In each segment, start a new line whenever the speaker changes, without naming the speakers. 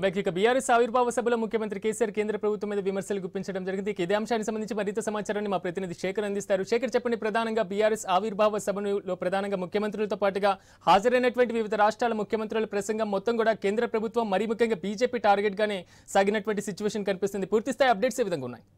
అలాగే ఇక బీఆర్ఎస్ ఆవిర్భావ సభలో ముఖ్యమంత్రి కేసీఆర్ కేంద్ర ప్రభుత్వం మీద విమర్శలు గుప్పించడం జరిగింది ఇక ఇదే అంశానికి సంబంధించి మరింత సమాచారాన్ని మా ప్రతినిధి శేఖర్ అందిస్తారు శేఖర్ చెప్పండి ప్రధానంగా బీఆర్ఎస్ ఆవిర్భావ సభలో ప్రధానంగా ముఖ్యమంత్రులతో పాటుగా హాజరైనటువంటి వివిధ రాష్ట్రాల ముఖ్యమంత్రుల ప్రసంగం మొత్తం కూడా కేంద్ర ప్రభుత్వం మరీ ముఖ్యంగా బీజేపీ టార్గెట్ గానే సాగినటువంటి సిచ్యువేషన్ కనిపిస్తుంది పూర్తిస్థాయి అప్డేట్స్ ఏ విధంగా ఉన్నాయి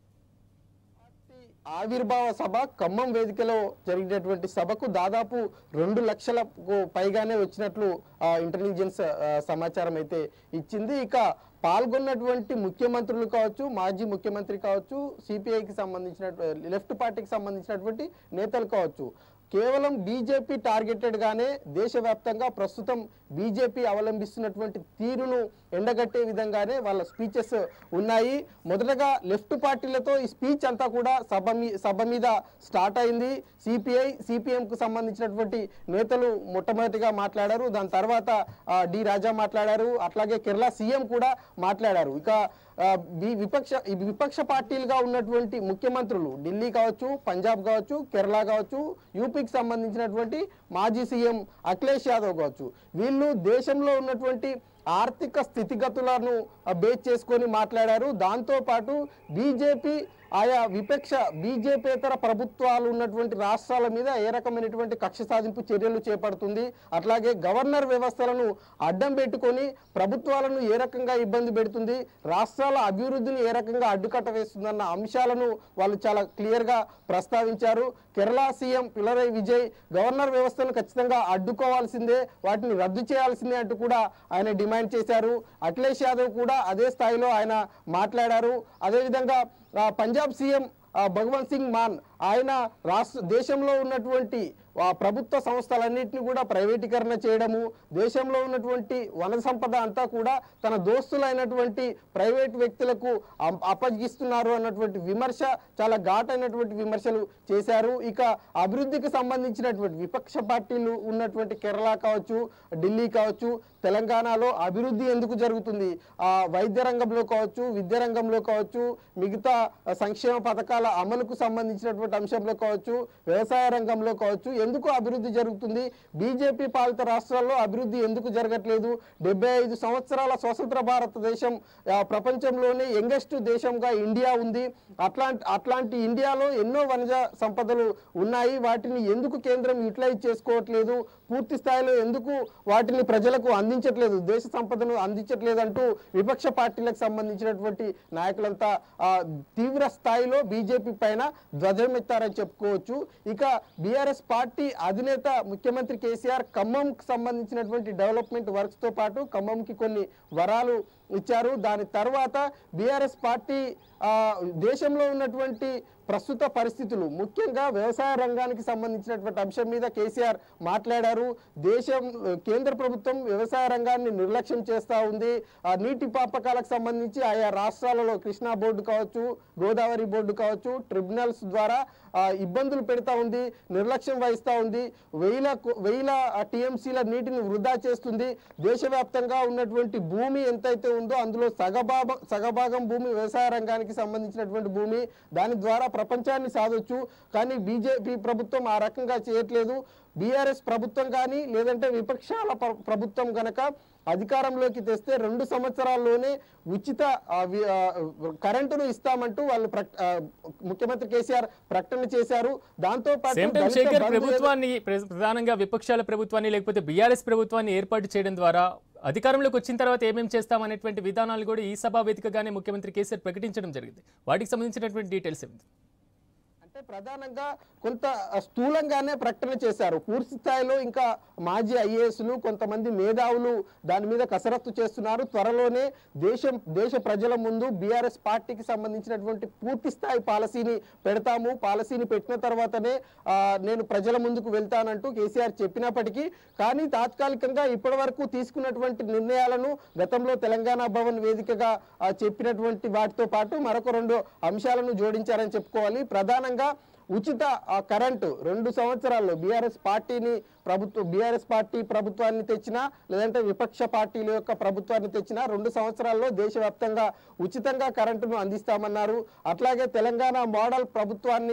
ఆవిర్భావ సభ ఖమ్మం వేదికలో జరిగినటువంటి సభకు దాదాపు రెండు లక్షలకు పైగానే వచ్చినట్లు ఆ, ఇంటెలిజెన్స్ ఆ, సమాచారం అయితే ఇచ్చింది ఇక పాల్గొన్నటువంటి ముఖ్యమంత్రులు కావచ్చు మాజీ ముఖ్యమంత్రి కావచ్చు సిపిఐకి సంబంధించిన లెఫ్ట్ పార్టీకి సంబంధించినటువంటి నేతలు కావచ్చు కేవలం బీజేపీ టార్గెటెడ్ గానే దేశవ్యాప్తంగా ప్రస్తుతం బీజేపీ అవలంబిస్తున్నటువంటి తీరును ఎండగట్టే విధంగానే వాళ్ళ స్పీచెస్ ఉన్నాయి మొదటగా లెఫ్ట్ పార్టీలతో ఈ స్పీచ్ అంతా కూడా సభ మీ సభ మీద స్టార్ట్ అయింది సిపిఐ సిపిఎంకు సంబంధించినటువంటి నేతలు మొట్టమొదటిగా మాట్లాడారు దాని తర్వాత ఆ, డి రాజా మాట్లాడారు అట్లాగే కేరళ సీఎం కూడా మాట్లాడారు ఇక ఆ, వి- విపక్ష ఈ విపక్ష పార్టీలుగా ఉన్నటువంటి ముఖ్యమంత్రులు ఢిల్లీ కావచ్చు పంజాబ్ కావచ్చు కేరళ కావచ్చు యూపీకి సంబంధించినటువంటి మాజీ సీఎం అఖిలేష్ యాదవ్ కావచ్చు వీళ్ళు దేశంలో ఉన్నటువంటి ఆర్థిక స్థితిగతులను ఆ, బేస్ చేసుకొని మాట్లాడారు దాంతో పాటు బీజేపీ ఆయా విపక్ష బీజేపీతర ప్రభుత్వాలు ఉన్నటువంటి రాష్ట్రాల మీద ఏ రకమైనటువంటి కక్ష సాధింపు చర్యలు చేపడుతుంది అట్లాగే గవర్నర్ వ్యవస్థలను అడ్డం పెట్టుకొని ప్రభుత్వాలను ఏ రకంగా ఇబ్బంది పెడుతుంది రాష్ట్రాల అభివృద్ధిని ఏ రకంగా అడ్డుకట్ట వేస్తుందన్న అంశాలను వాళ్ళు చాలా క్లియర్గా ప్రస్తావించారు కేరళ సీఎం పిలరై విజయ్ గవర్నర్ వ్యవస్థను ఖచ్చితంగా అడ్డుకోవాల్సిందే వాటిని రద్దు చేయాల్సిందే అంటూ కూడా ఆయన డిమాండ్ చేశారు అఖిలేష్ యాదవ్ కూడా అదే స్థాయిలో ఆయన మాట్లాడారు అదేవిధంగా ఆ, పంజాబ్ సీఎం ఆ, భగవంత్ సింగ్ మాన్ ఆయన రాష్ట్ర దేశంలో ఉన్నటువంటి ఆ, ప్రభుత్వ సంస్థలన్నింటినీ కూడా ప్రైవేటీకరణ చేయడము దేశంలో ఉన్నటువంటి వన సంపద అంతా కూడా తన దోస్తులైనటువంటి ప్రైవేట్ వ్యక్తులకు అం- అప్పగిస్తున్నారు అన్నటువంటి విమర్శ చాలా ఘాటైనటువంటి విమర్శలు చేశారు ఇక అభివృద్ధికి సంబంధించినటువంటి విపక్ష పార్టీలు ఉన్నటువంటి కేరళ కావచ్చు ఢిల్లీ కావచ్చు తెలంగాణలో అభివృద్ధి ఎందుకు జరుగుతుంది ఆ వైద్య రంగంలో కావచ్చు విద్య రంగంలో కావచ్చు మిగతా సంక్షేమ పథకాల అమలుకు సంబంధించినటువంటి అంశంలో కావచ్చు వ్యవసాయ రంగంలో కావచ్చు ఎందుకు అభివృద్ధి జరుగుతుంది బీజేపీ పాలిత రాష్ట్రాల్లో అభివృద్ధి ఎందుకు జరగట్లేదు డెబ్బై ఐదు సంవత్సరాల స్వతంత్ర భారతదేశం ఆ, ప్రపంచంలోనే యంగెస్ట్ దేశంగా ఇండియా ఉంది అట్లాంటి అట్లాంటి ఇండియాలో ఎన్నో వనజ సంపదలు ఉన్నాయి వాటిని ఎందుకు కేంద్రం యూటిలైజ్ చేసుకోవట్లేదు పూర్తి స్థాయిలో ఎందుకు వాటిని ప్రజలకు అందించట్లేదు దేశ సంపదను అందించట్లేదు అంటూ విపక్ష పార్టీలకు సంబంధించినటువంటి నాయకులంతా ఆ, తీవ్ర స్థాయిలో బీజేపీ పైన ధ్వజమెత్తారని చెప్పుకోవచ్చు ఇక బీఆర్ఎస్ పార్టీ అధినేత ముఖ్యమంత్రి కేసీఆర్ ఖమ్మంకి సంబంధించినటువంటి డెవలప్మెంట్ వర్క్స్ తో పాటు ఖమ్మంకి కొన్ని వరాలు ఇచ్చారు దాని తర్వాత బీఆర్ఎస్ పార్టీ ఆ, దేశంలో ఉన్నటువంటి ప్రస్తుత పరిస్థితులు ముఖ్యంగా వ్యవసాయ రంగానికి సంబంధించినటువంటి అంశం మీద కేసీఆర్ మాట్లాడారు దేశం కేంద్ర ప్రభుత్వం వ్యవసాయ రంగాన్ని నిర్లక్ష్యం చేస్తూ ఉంది ఆ నీటి పాపకాలకు సంబంధించి ఆయా రాష్ట్రాలలో కృష్ణా బోర్డు కావచ్చు గోదావరి బోర్డు కావచ్చు ట్రిబ్యునల్స్ ద్వారా ఆ, ఇబ్బందులు పెడతా ఉంది నిర్లక్ష్యం వహిస్తూ ఉంది వేల కో- వేల టీఎంసీల నీటిని వృధా చేస్తుంది దేశవ్యాప్తంగా ఉన్నటువంటి భూమి ఎంతైతే ఉందో అందులో సగభాగం సగభాగం భూమి వ్యవసాయ రంగానికి సంబంధించినటువంటి భూమి దాని ద్వారా ప్రపంచాన్ని సాధొచ్చు కానీ బీజేపీ ప్రభుత్వం ఆ రకంగా చేయట్లేదు బీఆర్ఎస్ ప్రభుత్వం కానీ లేదంటే విపక్షాల ప్ర- ప్రభుత్వం గనక అధికారంలోకి తెస్తే రెండు సంవత్సరాల్లోనే ఉచిత ఆ, వి- ఆ, కరెంటును ఇస్తామంటూ వాళ్ళు ప్రక- ఆ, ముఖ్యమంత్రి కేసీఆర్ ప్రకటన చేశారు దాంతో పాటు
సేమ్ టైం
దళిత
శేఖర్
బంధు ఏదో-
ప్రభుత్వాన్ని ప్ర- ప్రధానంగా విపక్షాల ప్రభుత్వాన్ని లేకపోతే బీఆర్ఎస్ ప్రభుత్వాన్ని ఏర్పాటు చేయడం ద్వారా అధికారంలోకి వచ్చిన తర్వాత ఏమేం చేస్తామనేటువంటి విధానాలు కూడా ఈ సభా వేదికగానే ముఖ్యమంత్రి కేసీఆర్ ప్రకటించడం జరిగింది వాటికి సంబంధించినటువంటి డీటెయిల్స్ ఏమిటి
అంటే ప్రధానంగా కొంత స్థూలంగానే ప్రకటన చేశారు పూర్తి స్థాయిలో ఇంకా మాజీ ఐఏఎస్లు కొంతమంది మేధావులు దాని మీద కసరత్తు చేస్తున్నారు త్వరలోనే దేశం దేశ ప్రజల ముందు బీఆర్ఎస్ పార్టీకి సంబంధించినటువంటి పూర్తి స్థాయి పాలసీని పెడతాము పాలసీని పెట్టిన తర్వాతనే ఆ, నేను ప్రజల ముందుకు వెళ్తానంటూ కేసీఆర్ చెప్పినప్పటికీ కానీ తాత్కాలికంగా ఇప్పటి వరకు తీసుకున్నటువంటి నిర్ణయాలను గతంలో తెలంగాణ భవన్ వేదికగా ఆ, చెప్పినటువంటి వాటితో పాటు మరొక రెండు అంశాలను జోడించారని చెప్పుకోవాలి ప్రధానంగా ఉచిత ఆ, కరెంటు రెండు సంవత్సరాల్లో బీఆర్ఎస్ పార్టీని ప్రభుత్వ బీఆర్ఎస్ పార్టీ ప్రభుత్వాన్ని తెచ్చినా లేదంటే విపక్ష పార్టీల యొక్క ప్రభుత్వాన్ని తెచ్చినా రెండు సంవత్సరాల్లో దేశవ్యాప్తంగా ఉచితంగా కరెంటును అందిస్తామన్నారు అట్లాగే తెలంగాణ మోడల్ ప్రభుత్వాన్ని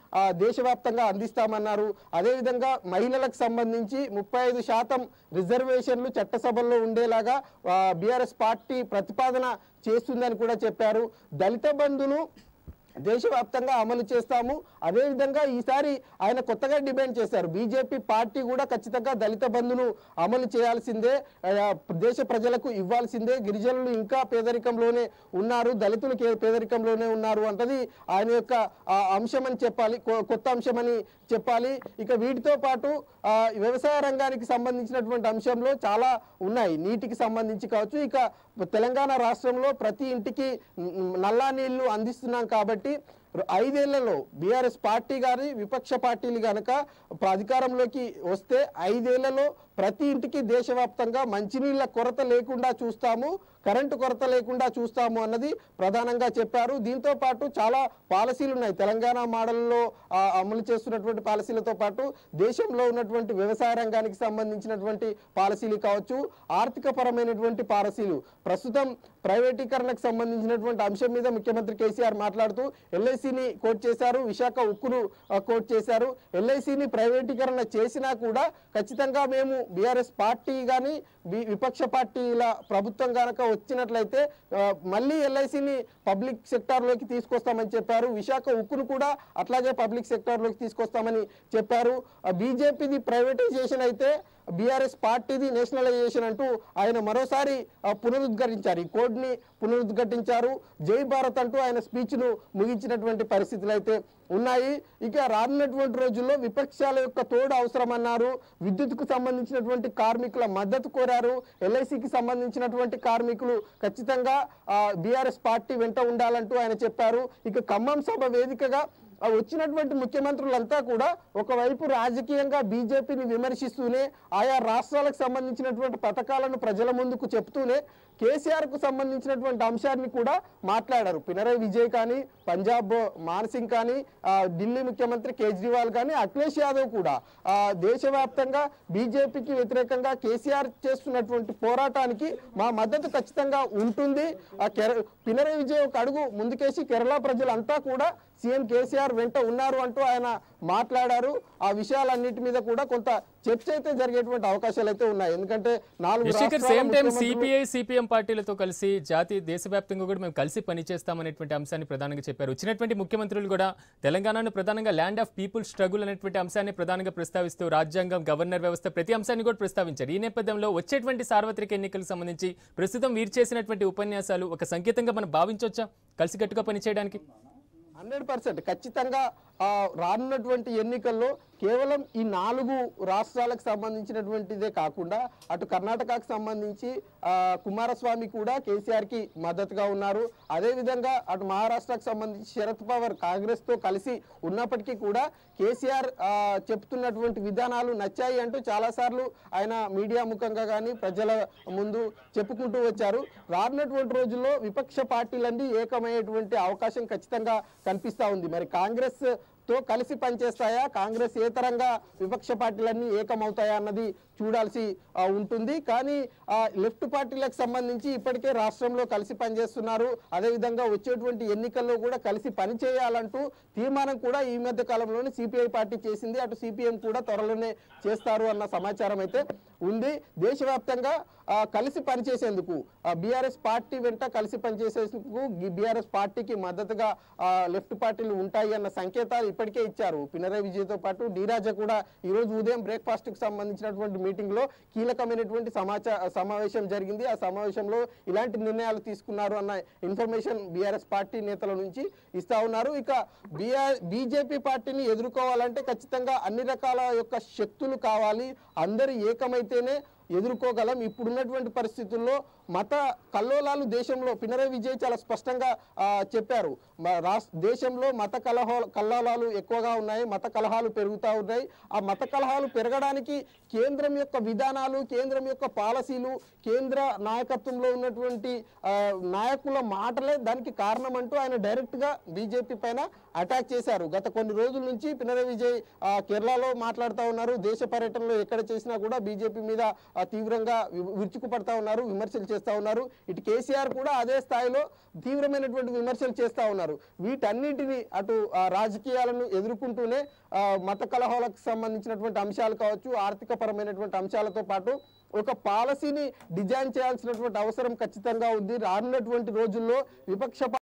ఆ, దేశవ్యాప్తంగా అందిస్తామన్నారు అదేవిధంగా మహిళలకు సంబంధించి ముప్పై ఐదు శాతం రిజర్వేషన్లు చట్టసభల్లో ఉండేలాగా బీఆర్ఎస్ పార్టీ ప్రతిపాదన చేస్తుందని కూడా చెప్పారు దళిత బంధును దేశవ్యాప్తంగా అమలు చేస్తాము అదేవిధంగా ఈసారి ఆయన కొత్తగా డిమాండ్ చేశారు బీజేపీ పార్టీ కూడా ఖచ్చితంగా దళిత బంధును అమలు చేయాల్సిందే ఆ, దేశ ప్రజలకు ఇవ్వాల్సిందే గిరిజనులు ఇంకా పేదరికంలోనే ఉన్నారు దళితులు కే- పేదరికంలోనే ఉన్నారు అంటది ఆయన యొక్క ఆ, అంశం అని చెప్పాలి కొ- కొత్త అంశం అని చెప్పాలి ఇక వీటితో పాటు ఆ, వ్యవసాయ రంగానికి సంబంధించినటువంటి అంశంలో చాలా ఉన్నాయి నీటికి సంబంధించి కావచ్చు ఇక తెలంగాణ రాష్ట్రంలో ప్రతి ఇంటికి న- నల్లా నీళ్లు అందిస్తున్నాం కాబట్టి ఐదేళ్లలో బీఆర్ఎస్ పార్టీ గారి విపక్ష పార్టీలు గనక అధికారంలోకి వస్తే ఐదేళ్లలో ప్రతి ఇంటికి దేశవ్యాప్తంగా మంచినీళ్ళ కొరత లేకుండా చూస్తాము కరెంటు కొరత లేకుండా చూస్తాము అన్నది ప్రధానంగా చెప్పారు దీంతో పాటు చాలా పాలసీలు ఉన్నాయి తెలంగాణ మోడల్లో ఆ, అమలు చేస్తున్నటువంటి పాలసీలతో పాటు దేశంలో ఉన్నటువంటి వ్యవసాయ రంగానికి సంబంధించినటువంటి పాలసీలు కావచ్చు ఆర్థిక పరమైనటువంటి పాలసీలు ప్రస్తుతం ప్రైవేటీకరణకు సంబంధించినటువంటి అంశం మీద ముఖ్యమంత్రి కేసీఆర్ మాట్లాడుతూ ఎల్ఐసిని కోట్ చేశారు విశాఖ ఉక్కును ఆ, కోట్ చేశారు ఎల్ఐసిని ప్రైవేటీకరణ చేసినా కూడా ఖచ్చితంగా మేము బీఆర్ఎస్ పార్టీ కానీ విపక్ష పార్టీల ప్రభుత్వం కనుక వచ్చినట్లయితే ఆ, మళ్ళీ ఎల్ఐసిని పబ్లిక్ సెక్టార్లోకి తీసుకొస్తామని చెప్పారు విశాఖ ఉక్కును కూడా అట్లాగే పబ్లిక్ సెక్టార్లోకి తీసుకొస్తామని చెప్పారు బీజేపీది ప్రైవేటైజేషన్ అయితే బీఆర్ఎస్ పార్టీది నేషనలైజేషన్ అంటూ ఆయన మరోసారి ఆ, పునరుద్ఘాటించారు ఈ కోడ్ని పునరుద్ఘాటించారు జై భారత్ అంటూ ఆయన స్పీచ్ను ముగించినటువంటి పరిస్థితులు అయితే ఉన్నాయి ఇక రానున్నటువంటి రోజుల్లో విపక్షాల యొక్క తోడు అవసరమన్నారు విద్యుత్కు సంబంధించినటువంటి కార్మికుల మద్దతు కోరారు ఎల్ఐసికి సంబంధించినటువంటి కార్మికులు ఖచ్చితంగా బీఆర్ఎస్ పార్టీ వెంట ఉండాలంటూ ఆయన చెప్పారు ఇక ఖమ్మం సభ వేదికగా ఆ వచ్చినటువంటి ముఖ్యమంత్రులంతా కూడా ఒకవైపు రాజకీయంగా బీజేపీని విమర్శిస్తూనే ఆయా రాష్ట్రాలకు సంబంధించినటువంటి పథకాలను ప్రజల ముందుకు చెప్తూనే కేసీఆర్ కు సంబంధించినటువంటి అంశాన్ని కూడా మాట్లాడారు పినరయ్ విజయ్ కానీ పంజాబ్ మాన్సింగ్ కానీ ఆ, ఢిల్లీ ముఖ్యమంత్రి కేజ్రీవాల్ కానీ అఖిలేష్ యాదవ్ కూడా ఆ, దేశవ్యాప్తంగా బీజేపీకి వ్యతిరేకంగా కేసీఆర్ చేస్తున్నటువంటి పోరాటానికి మా మద్దతు ఖచ్చితంగా ఉంటుంది ఆ కెర- పినరయ్ విజయ్ ఒక అడుగు ముందుకేసి కేరళ ప్రజలంతా కూడా సీఎం కేసీఆర్ వెంట ఉన్నారు అంటూ ఆయన మాట్లాడారు ఆ విషయాలన్నిటి మీద కూడా కొంత చర్చ అయితే జరిగేటువంటి అవకాశాలు అయితే ఉన్నాయి ఎందుకంటే నాలుగు
యశేఖర్
రాష్ట్రాల
సేమ్ టైం
ముఖ్యమంత్రులు-
సిపిఐ సిపిఎం పార్టీలతో కలిసి జాతీయ దేశవ్యాప్తంగా కూడా మేము కలిసి పనిచేస్తామనేటువంటి అంశాన్ని ప్రధానంగా చెప్పారు వచ్చినటువంటి ముఖ్యమంత్రులు కూడా తెలంగాణను ప్రధానంగా ల్యాండ్ ఆఫ్ పీపుల్ స్ట్రగుల్ అనేటువంటి అంశాన్ని ప్రధానంగా ప్రస్తావిస్తూ రాజ్యాంగం గవర్నర్ వ్యవస్థ ప్రతి అంశాన్ని కూడా ప్రస్తావించారు ఈ నేపథ్యంలో వచ్చేటువంటి సార్వత్రిక ఎన్నికలకు సంబంధించి ప్రస్తుతం వీరు చేసినటువంటి ఉపన్యాసాలు ఒక సంకేతంగా మనం భావించవచ్చా కలిసికట్టుగా పనిచేయడానికి
హండ్రెడ్ పర్సెంట్ ఖచ్చితంగా ఆ, రానున్నటువంటి ఎన్నికల్లో కేవలం ఈ నాలుగు రాష్ట్రాలకు సంబంధించినటువంటిదే కాకుండా అటు కర్ణాటకకు సంబంధించి ఆ, కుమారస్వామి కూడా కేసీఆర్ కి మద్దతుగా ఉన్నారు అదేవిధంగా అటు మహారాష్ట్రకు సంబంధించి శరద్ పవార్ కాంగ్రెస్ తో కలిసి ఉన్నప్పటికీ కూడా కేసీఆర్ ఆ, చెప్తున్నటువంటి విధానాలు నచ్చాయి అంటూ చాలాసార్లు ఆయన మీడియా ముఖంగా కానీ ప్రజల ముందు చెప్పుకుంటూ వచ్చారు రానున్నటువంటి రోజుల్లో విపక్ష పార్టీలన్నీ ఏకమయ్యేటువంటి అవకాశం ఖచ్చితంగా కనిపిస్తా ఉంది మరి కాంగ్రెస్ తో కలిసి పనిచేస్తాయా కాంగ్రెస్ ఏ తరంగా విపక్ష పార్టీలన్నీ ఏకమవుతాయా అన్నది చూడాల్సి ఆ, ఉంటుంది కానీ ఆ, లెఫ్ట్ పార్టీలకు సంబంధించి ఇప్పటికే రాష్ట్రంలో కలిసి పనిచేస్తున్నారు అదేవిధంగా వచ్చేటువంటి ఎన్నికల్లో కూడా కలిసి పనిచేయాలంటూ తీర్మానం కూడా ఈ మధ్య కాలంలోనే సిపిఐ పార్టీ చేసింది అటు సిపిఎం కూడా త్వరలోనే చేస్తారు అన్న సమాచారం అయితే ఉంది దేశవ్యాప్తంగా ఆ, కలిసి పనిచేసేందుకు బీఆర్ఎస్ పార్టీ వెంట కలిసి పనిచేసేందుకు బీఆర్ఎస్ పార్టీకి మద్దతుగా ఆ, లెఫ్ట్ పార్టీలు ఉంటాయి అన్న సంకేతాలు ఇప్పటికే ఇచ్చారు పినరయ్ విజయ్తో పాటు డీరాజా కూడా ఈ రోజు ఉదయం బ్రేక్ఫాస్ట్ కు సంబంధించినటువంటి మీటింగ్ లో కీలకమైనటువంటి సమాచార సమావేశం జరిగింది ఆ సమావేశంలో ఇలాంటి నిర్ణయాలు తీసుకున్నారు అన్న ఇన్ఫర్మేషన్ బీఆర్ఎస్ పార్టీ నేతల నుంచి ఇస్తా ఉన్నారు ఇక బీఆర్ బీజేపీ పార్టీని ఎదుర్కోవాలంటే ఖచ్చితంగా అన్ని రకాల యొక్క శక్తులు కావాలి అందరూ ఏకమైతేనే ఎదుర్కోగలం ఇప్పుడున్నటువంటి పరిస్థితుల్లో మత కల్లోలాలు దేశంలో పినరయ్ విజయ్ చాలా స్పష్టంగా ఆ, చెప్పారు మ- రాష్ట్ర దేశంలో మత కలహ కల్లోలాలు ఎక్కువగా ఉన్నాయి మత కలహాలు పెరుగుతూ ఉన్నాయి ఆ మత కలహాలు పెరగడానికి కేంద్రం యొక్క విధానాలు కేంద్రం యొక్క పాలసీలు కేంద్ర నాయకత్వంలో ఉన్నటువంటి ఆ, నాయకుల మాటలే దానికి కారణం అంటూ ఆయన డైరెక్ట్ గా బీజేపీ పైన అటాక్ చేశారు గత కొన్ని రోజుల నుంచి పినరయ్ విజయ్ ఆ, కేరళలో మాట్లాడుతూ ఉన్నారు దేశ పర్యటనలో ఎక్కడ చేసినా కూడా బీజేపీ మీద ఆ, తీవ్రంగా వి- విరుచుకుపడతా ఉన్నారు విమర్శలు చేస్తా ఉన్నారు ఇటు కేసీఆర్ కూడా అదే స్థాయిలో తీవ్రమైనటువంటి విమర్శలు చేస్తా ఉన్నారు వీటన్నిటిని అటు ఆ, రాజకీయాలను ఎదుర్కొంటూనే ఆ, మత కలహాలకు సంబంధించినటువంటి అంశాలు కావచ్చు ఆర్థిక పరమైనటువంటి అంశాలతో పాటు ఒక పాలసీని డిజైన్ చేయాల్సినటువంటి అవసరం ఖచ్చితంగా ఉంది రానున్నటువంటి రోజుల్లో విపక్ష